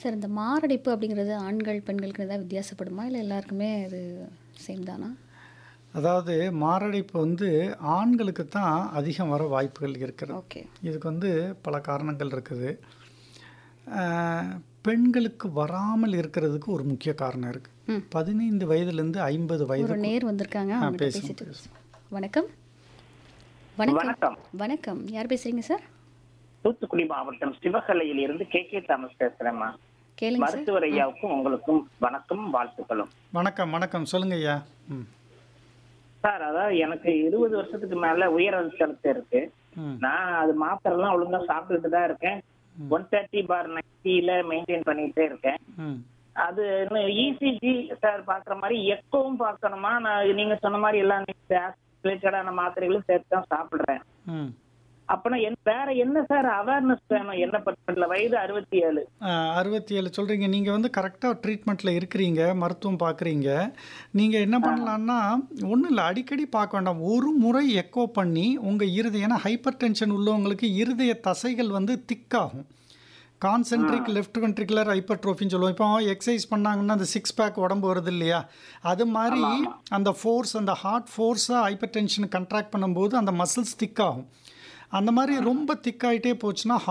Sir இந்த மாரடைப்பு அப்படிங்கிறது ஆண்கள் பெண்களுக்கு ஏதாவது வித்தியாசப்படுமா இல்லை எல்லாருக்குமே அது சேம் தானா அதாவது மாரடைப்பு வந்து ஆண்களுக்கு தான் அதிகம் வர வாய்ப்புகள் இருக்கிறது ஓகே இதுக்கு வந்து பல காரணங்கள் இருக்குது ஆஹ், பெண்களுக்கு வராமல் இருக்கிறதுக்கு ஒரு முக்கிய காரணம் இருக்குது ம். பதினைந்து வயதுலேருந்து ஐம்பது ஒரு வயது நேர் வந்திருக்காங்க அவங்ககிட்ட பேசுங்க, பேசிட்டு வணக்கம் வணக்கம் வணக்கம் வணக்கம் யார் பேசுறீங்க சார் தூத்துக்குடி மாவட்டம் சிவகலையில் இருந்து கே கே தாமஸ் பேசுறேம்மா கேளுங்க சார் மருத்துவர் ஐயாவுக்கும் உங்களுக்கும் வணக்கம் வாழ்த்துக்களும் வணக்கம் வணக்கம் சொல்லுங்க ஐயா ம் சார் அதாவது எனக்கு இருபது வருஷத்துக்கு மேல உயர் ரத்த அழுத்தம் இருக்கு ம் நான் அது மாத்திரை எல்லாம் ஒழுங்கா சாப்பிட்டுட்டு தான் இருக்கேன் ஒன் தேர்ட்டி பார் நைன்டில மெயின்டைன் பண்ணிட்டே இருக்கேன் ம் அது இன்னும் இசிஜி சார் பாக்குற மாதிரி எக்கோவும் பார்க்கணுமா நான் நீங்க சொன்ன மாதிரி எல்லாம் ரிலேட்டடான மாத்திரைகளும் சேர்த்து தான் சாப்பிடுறேன் ம் அப்பனா என் வேற என்ன சார் அவேர்னஸ் வேணும் என்ன பட்சத்துல வயது அறுபத்தி ஏழு அறுபத்தி ஏழு சொல்கிறீங்க நீங்கள் வந்து கரெக்டாக ட்ரீட்மெண்ட்டில் இருக்கிறீங்க மருத்துவம் பார்க்குறீங்க நீங்கள் என்ன பண்ணலான்னா ஒன்றும் இல்லை அடிக்கடி பார்க்க வேண்டாம் ஒரு முறை எக்கோ பண்ணி உங்கள் இருதய ஏன்னா ஹைப்பர் டென்ஷன் உள்ளவங்களுக்கு இருதய தசைகள் வந்து திக்காகும் கான்சென்ட்ரிக் லெஃப்ட் வென்ட்ரிகுலர் ஹைப்பர்ட்ரோஃபின்னு சொல்லுவோம் இப்போ எக்ஸசைஸ் பண்ணாங்கன்னா அந்த சிக்ஸ் பேக் உடம்பு வருது இல்லையா அது மாதிரி அந்த ஃபோர்ஸ் அந்த ஹார்ட் ஃபோர்ஸாக ஹைப்பர் டென்ஷன் கண்ட்ராக்ட் பண்ணும்போது அந்த மசில்ஸ் திக்காகும் அந்த மாதிரி ரொம்ப திக்காயிட்டே போச்சுன்னா